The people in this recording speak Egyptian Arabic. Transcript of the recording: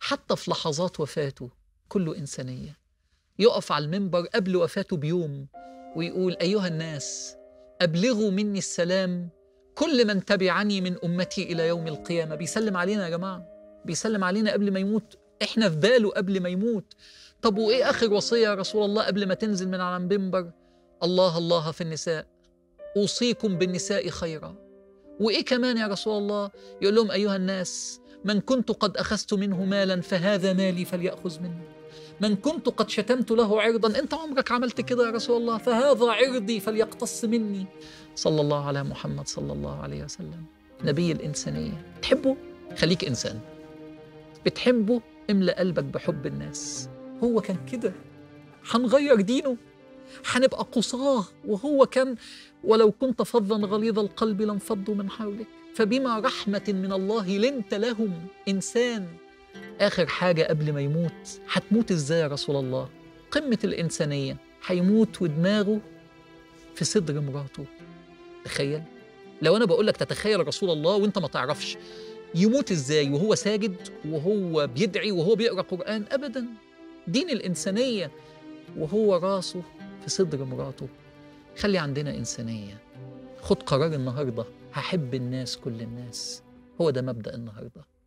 حتى في لحظات وفاته كله إنسانية يقف على المنبر قبل وفاته بيوم ويقول أيها الناس أبلغوا مني السلام كل من تبعني من أمتي إلى يوم القيامة بيسلم علينا يا جماعة بيسلم علينا قبل ما يموت إحنا في باله قبل ما يموت طب وإيه آخر وصية يا رسول الله قبل ما تنزل من على المنبر الله الله في النساء أوصيكم بالنساء خيرا وإيه كمان يا رسول الله يقول لهم أيها الناس من كنت قد أخذت منه مالا فهذا مالي فليأخذ منه من كنت قد شتمت له عرضا أنت عمرك عملت كده يا رسول الله فهذا عرضي فليقتص مني صلى الله على محمد صلى الله عليه وسلم نبي الإنسانية تحبه خليك إنسان بتحبه املأ قلبك بحب الناس هو كان كده هنغير دينه هنبقى قصاه وهو كان ولو كنت فظا غليظ القلب لانفضوا من حولك فبما رحمة من الله لنت لهم إنسان آخر حاجة قبل ما يموت هتموت إزاي يا رسول الله قمة الإنسانية هيموت ودماغه في صدر مراته تخيل لو أنا بقول لك تتخيل رسول الله وأنت ما تعرفش يموت إزاي وهو ساجد وهو بيدعي وهو بيقرأ قرآن أبدا دين الإنسانية وهو راسه في صدر مراته خلي عندنا إنسانية خد قرار النهاردة هحب الناس كل الناس هو ده مبدأ النهارده